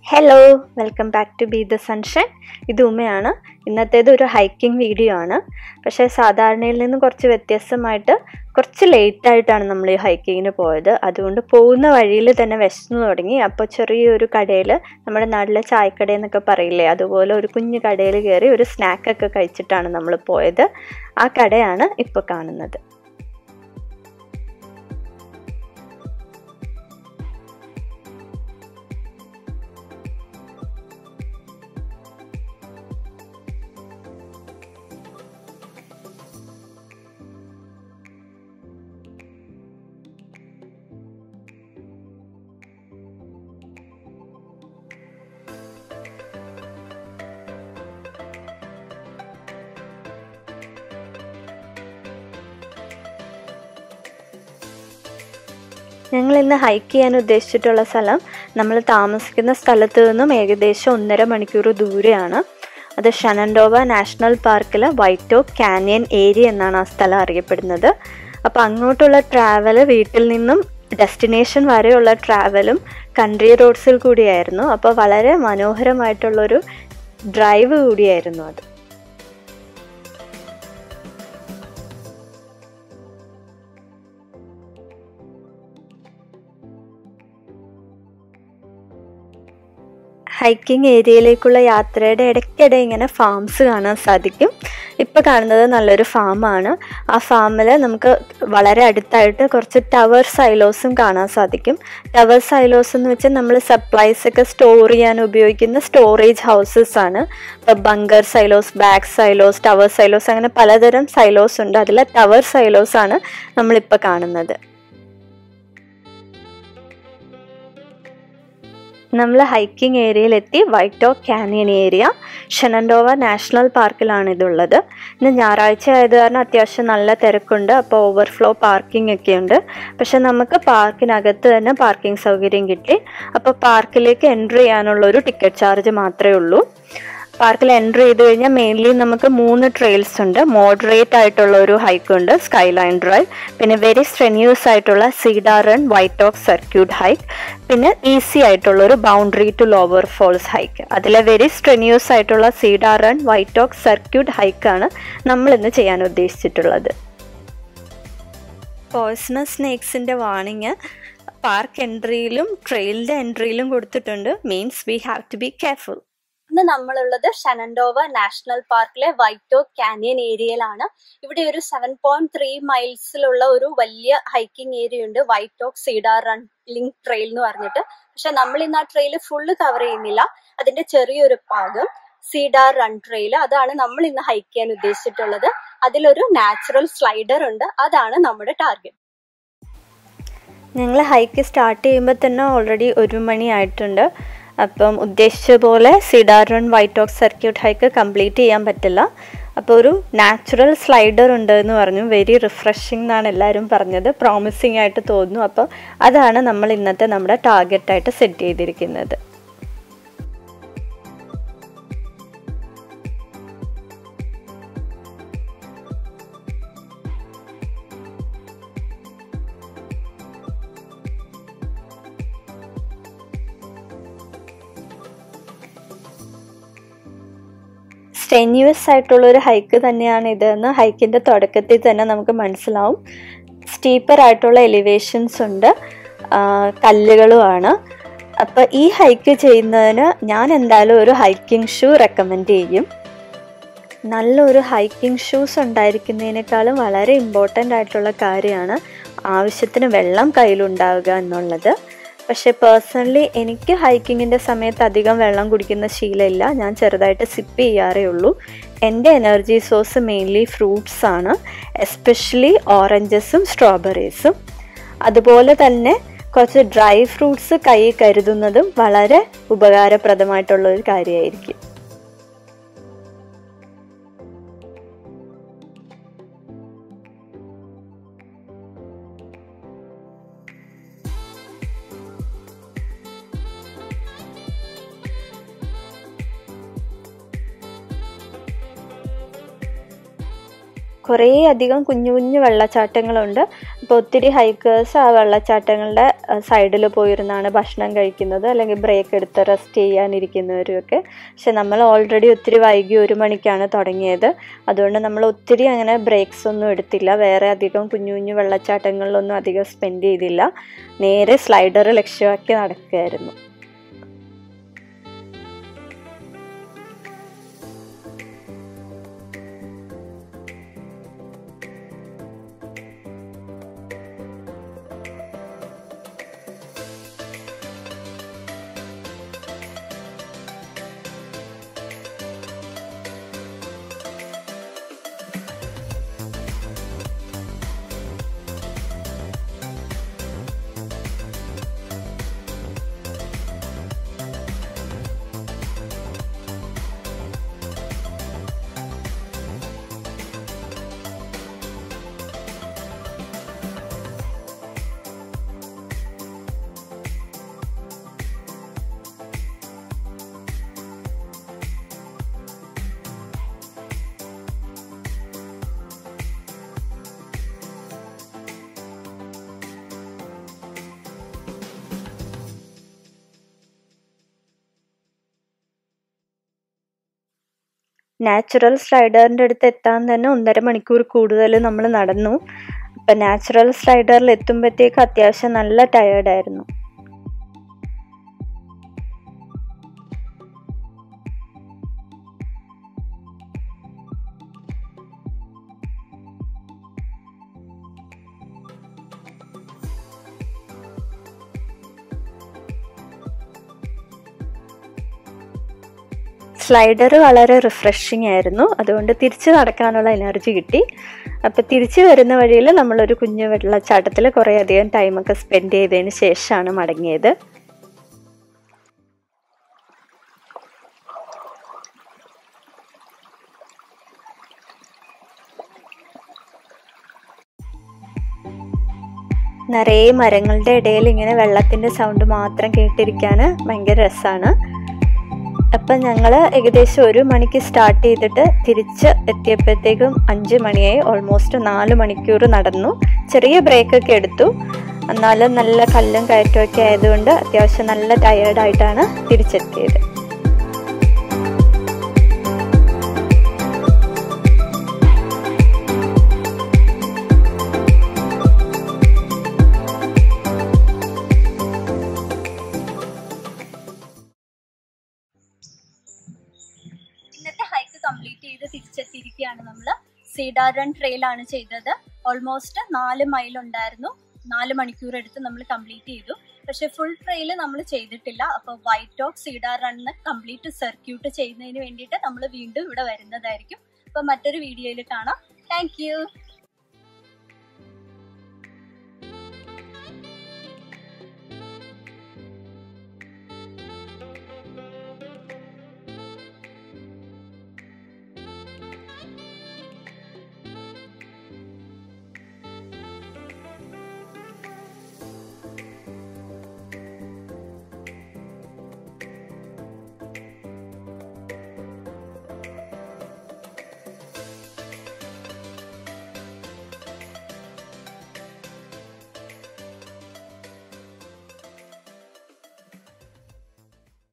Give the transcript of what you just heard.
hello welcome back to be the sunshine ഇത് ഉമ്മയാണ് ഇന്നത്തേത് ഒരു ഹൈക്കിംഗ് വീഡിയോ ആണ് പക്ഷേ സാധാരണയിൽ നിന്ന് കുറച്ച് വ്യത്യസ്തമായിട്ട് കുറച്ച് ലേറ്റ് ആയിട്ടാണ് നമ്മൾ ഈ ഹൈക്കിങ്ങിന് പോയത് അതുകൊണ്ട് പോകുന്ന വഴിയിൽ തന്നെ വിശന്നു തുടങ്ങി അപ്പോൾ ചെറിയൊരു കടയിൽ നമ്മുടെ നാട്ടിലെ ചായക്കട എന്നൊക്കെ പറയില്ലേ അതുപോലെ ഒരു കുഞ്ഞു കടയിൽ കയറി ഒരു സ്നാക്കൊക്കെ കഴിച്ചിട്ടാണ് നമ്മൾ പോയത് ആ കടയാണ് ഇപ്പോൾ കാണുന്നത് ഞങ്ങൾ ഇന്ന് ഹൈക്ക് ചെയ്യാൻ ഉദ്ദേശിച്ചിട്ടുള്ള സ്ഥലം നമ്മൾ താമസിക്കുന്ന സ്ഥലത്ത് നിന്നും ഏകദേശം ഒന്നര മണിക്കൂർ ദൂരെയാണ് അത് ഷനൻഡോവ നാഷണൽ പാർക്കിലെ വൈറ്റോ കാനിയൻ ഏരിയ എന്നാണ് ആ സ്ഥലം അറിയപ്പെടുന്നത് അപ്പോൾ അങ്ങോട്ടുള്ള ട്രാവൽ വീട്ടിൽ നിന്നും ഡെസ്റ്റിനേഷൻ വരെയുള്ള ട്രാവലും കൺട്രി റോഡ്സിൽ കൂടിയായിരുന്നു അപ്പോൾ വളരെ മനോഹരമായിട്ടുള്ളൊരു ഡ്രൈവ് കൂടിയായിരുന്നു അത് ഹൈക്കിംഗ് ഏരിയയിലേക്കുള്ള യാത്രയുടെ ഇടയ്ക്കിടെ ഇങ്ങനെ ഫാംസ് കാണാൻ സാധിക്കും ഇപ്പോൾ കാണുന്നത് നല്ലൊരു ഫാമാണ് ആ ഫാമിൽ നമുക്ക് വളരെ അടുത്തായിട്ട് കുറച്ച് ടവർ സൈലോസും കാണാൻ സാധിക്കും ടവർ സൈലോസ് എന്ന് വെച്ചാൽ നമ്മൾ സപ്ലൈസ് ഒക്കെ സ്റ്റോർ ചെയ്യാൻ ഉപയോഗിക്കുന്ന സ്റ്റോറേജ് ഹൗസസ് ആണ് ഇപ്പോൾ bunker silos bag silos tower silos അങ്ങനെ പലതരം സൈലോസ് ഉണ്ട് അതിലെ ടവർ സൈലോസ് ആണ് നമ്മളിപ്പോൾ കാണുന്നത് നമ്മൾ ഹൈക്കിംഗ് ഏരിയയിലെത്തി White Oak Canyon area Shenandoah national പാർക്കിലാണ് ഇതുള്ളത് ഇന്ന് ഞായറാഴ്ച ആയത് കാരണം അത്യാവശ്യം നല്ല തിരക്കുണ്ട് അപ്പോൾ ഓവർഫ്ലോ പാർക്കിംഗ് ഒക്കെ ഉണ്ട് പക്ഷെ നമുക്ക് പാർക്കിനകത്ത് തന്നെ പാർക്കിംഗ് സൗകര്യം കിട്ടി അപ്പോൾ പാർക്കിലേക്ക് എൻട്രി ചെയ്യാനുള്ള ഒരു ടിക്കറ്റ് ചാർജ് മാത്രമേ ഉള്ളൂ പാർക്കിൽ എൻട്രി ചെയ്ത് കഴിഞ്ഞാൽ മെയിൻലി നമുക്ക് മൂന്ന് ട്രെയിൽസ് ഉണ്ട് മോഡറേറ്റ് ആയിട്ടുള്ള ഒരു ഹൈക്ക് ഉണ്ട് സ്കൈ ലൈൻ ഡ്രൈവ് പിന്നെ വെരി സ്ട്രെന്യൂസ് ആയിട്ടുള്ള Cedar Run White Oak Circuit hike പിന്നെ ഈസി ആയിട്ടുള്ള ഒരു boundary to Lower Falls hike അതിലെ വെരി സ്ട്രെന്യൂസ് ആയിട്ടുള്ള Cedar Run White Oak Circuit ഹൈക്കാണ് നമ്മൾ ഇന്ന് ചെയ്യാൻ ഉദ്ദേശിച്ചിട്ടുള്ളത് പോയ്സണസ് സ്നേക്സിൻ്റെ വാണിങ് പാർക്ക് എൻട്രിയിലും ട്രെയിലിൻ്റെ എൻട്രിയിലും കൊടുത്തിട്ടുണ്ട് means we have to be careful ഇന്ന് നമ്മളുള്ളത് ഷനൻഡോവ നാഷണൽ പാർക്കിലെ വൈറ്റോ കാനിയൻ ഏരിയയിലാണ് ഇവിടെ ഒരു സെവൻ പോയിന്റ് ത്രീ മൈൽസിലുള്ള ഒരു വലിയ ഹൈക്കിംഗ് ഏരിയ ഉണ്ട് White Oak Cedar Run link trail എന്ന് പറഞ്ഞിട്ട് പക്ഷെ നമ്മൾ ഇന്ന് ആ ട്രെയിൽ ഫുള്ള് കവർ ചെയ്യുന്നില്ല അതിന്റെ ചെറിയൊരു ഭാഗം സീഡാർ റൺ ട്രെയിൽ അതാണ് നമ്മൾ ഇന്ന് ഹൈക്ക് ചെയ്യാൻ ഉദ്ദേശിച്ചിട്ടുള്ളത് അതിലൊരു നാച്ചുറൽ സ്ലൈഡർ ഉണ്ട് അതാണ് നമ്മുടെ ടാർഗറ്റ് ഞങ്ങൾ ഹൈക്ക് സ്റ്റാർട്ട് ചെയ്യുമ്പോൾ തന്നെ ഓൾറെഡി ഒരു മണി ആയിട്ടുണ്ട് അപ്പം ഉദ്ദേശിച്ച പോലെ Cedar Run White Oak Circuit hike complete ചെയ്യാൻ പറ്റില്ല അപ്പോൾ ഒരു നാച്ചുറൽ സ്ലൈഡർ ഉണ്ട് എന്ന് പറഞ്ഞു വെരി റിഫ്രഷിംഗ് എന്നാണ് എല്ലാവരും പറഞ്ഞത് പ്രോമിസിങ് ആയിട്ട് തോന്നുന്നു അപ്പോൾ അതാണ് നമ്മൾ ഇന്നത്തെ നമ്മുടെ ടാർഗറ്റായിട്ട് സെറ്റ് ചെയ്തിരിക്കുന്നത് സ്ട്രെന്യൂസ് ആയിട്ടുള്ള ഒരു ഹൈക്ക് തന്നെയാണ് ഇതെന്ന് ഹൈക്കിൻ്റെ തുടക്കത്തിൽ തന്നെ നമുക്ക് മനസ്സിലാവും സ്റ്റീപ്പർ ആയിട്ടുള്ള എലിവേഷൻസ് ഉണ്ട് കല്ലുകളുമാണ് അപ്പോൾ ഈ ഹൈക്ക് ചെയ്യുന്നതിന് ഞാൻ എന്തായാലും ഒരു ഹൈക്കിംഗ് ഷൂ റെക്കമെൻഡ് ചെയ്യും നല്ലൊരു ഹൈക്കിംഗ് ഷൂസ് ഉണ്ടായിരിക്കുന്നതിനേക്കാളും വളരെ ഇമ്പോർട്ടൻ്റ് ആയിട്ടുള്ള കാര്യമാണ് ആവശ്യത്തിന് വെള്ളം കയ്യിലുണ്ടാവുക എന്നുള്ളത് പക്ഷെ പേഴ്സണലി എനിക്ക് ഹൈക്കിങ്ങിൻ്റെ സമയത്ത് അധികം വെള്ളം കുടിക്കുന്ന ശീലമില്ല ഞാൻ ചെറുതായിട്ട് സിപ്പ് ചെയ്യാറേ ഉള്ളൂ എൻ്റെ എനർജി സോഴ്സ് മെയിൻലി ഫ്രൂട്ട്സ് ആണ് എസ്പെഷ്യലി ഓറഞ്ചസും സ്ട്രോബെറീസും അതുപോലെ തന്നെ കുറച്ച് ഡ്രൈ ഫ്രൂട്ട്സ് കൈ കരുതുന്നതും വളരെ ഉപകാരപ്രദമായിട്ടുള്ള ഒരു കാര്യമായിരിക്കും കുറേ അധികം കുഞ്ഞു കുഞ്ഞു വെള്ളച്ചാട്ടങ്ങളുണ്ട് ഇപ്പോൾ ഒത്തിരി ഹൈക്കേഴ്സ് ആ വെള്ളച്ചാട്ടങ്ങളുടെ സൈഡിൽ പോയിരുന്നാണ് ഭക്ഷണം കഴിക്കുന്നത് അല്ലെങ്കിൽ ബ്രേക്ക് എടുത്ത് റെസ്റ്റ് ചെയ്യാനിരിക്കുന്നവരുമൊക്കെ പക്ഷെ നമ്മൾ ഓൾറെഡി ഒത്തിരി വൈകി ഒരു മണിക്കാണ് തുടങ്ങിയത് അതുകൊണ്ട് നമ്മൾ ഒത്തിരി അങ്ങനെ ബ്രേക്സ് ഒന്നും എടുത്തില്ല വേറെ അധികം കുഞ്ഞു കുഞ്ഞു വെള്ളച്ചാട്ടങ്ങളിലൊന്നും അധികം സ്പെൻഡ് ചെയ്തില്ല നേരെ സ്ലൈഡർ ലക്ഷ്യമാക്കി നടക്കുകയായിരുന്നു നാച്ചുറൽ സ്ലൈഡറിൻ്റെ അടുത്ത് എത്താൻ തന്നെ ഒന്നര മണിക്കൂർ കൂടുതൽ നമ്മൾ നടന്നു അപ്പം നാച്ചുറൽ സ്ലൈഡറിൽ എത്തുമ്പോഴത്തേക്ക് അത്യാവശ്യം നല്ല ടയേർഡായിരുന്നു സ്ലൈഡർ വളരെ റിഫ്രഷിങ് ആയിരുന്നു അതുകൊണ്ട് തിരിച്ച് നടക്കാനുള്ള എനർജി കിട്ടി അപ്പോൾ തിരിച്ച് വരുന്ന വഴിയിൽ നമ്മളൊരു കുഞ്ഞു വെള്ളച്ചാട്ടത്തിൽ കുറേ അധികം ടൈമൊക്കെ സ്പെൻഡ് ചെയ്തതിന് ശേഷമാണ് മടങ്ങിയത് നിറയെ മരങ്ങളുടെ ഇടയിൽ ഇങ്ങനെ വെള്ളത്തിൻ്റെ സൗണ്ട് മാത്രം കേട്ടിരിക്കാൻ ഭയങ്കര രസമാണ് അപ്പം ഞങ്ങൾ ഏകദേശം ഒരു മണിക്ക് സ്റ്റാർട്ട് ചെയ്തിട്ട് തിരിച്ച് എത്തിയപ്പോഴത്തേക്കും അഞ്ച് മണിയായി ഓൾമോസ്റ്റ് നാല് മണിക്കൂർ നടന്നു ചെറിയ ബ്രേക്കൊക്കെ എടുത്തു എന്നാലും നല്ല കല്ലും കയറ്റമൊക്കെ ആയതുകൊണ്ട് അത്യാവശ്യം നല്ല ടയേർഡായിട്ടാണ് തിരിച്ചെത്തിയത് ഇന്നത്തെ ഹൈക്ക് കംപ്ലീറ്റ് ചെയ്ത് തിരിച്ചെത്തിയിരിക്കുകയാണ് നമ്മൾ സീഡാർ റൺ ട്രെയിലാണ് ചെയ്തത് ഓൾമോസ്റ്റ് നാല് മൈൽ ഉണ്ടായിരുന്നു നാല് മണിക്കൂർ എടുത്ത് നമ്മൾ കംപ്ലീറ്റ് ചെയ്തു പക്ഷെ ഫുൾ ട്രെയിൽ നമ്മൾ ചെയ്തിട്ടില്ല അപ്പോൾ White Oak Cedar Run complete circuit ചെയ്യുന്നതിന് വേണ്ടിയിട്ട് നമ്മൾ വീണ്ടും ഇവിടെ വരുന്നതായിരിക്കും അപ്പോൾ മറ്റൊരു വീഡിയോയിൽ കാണാം താങ്ക്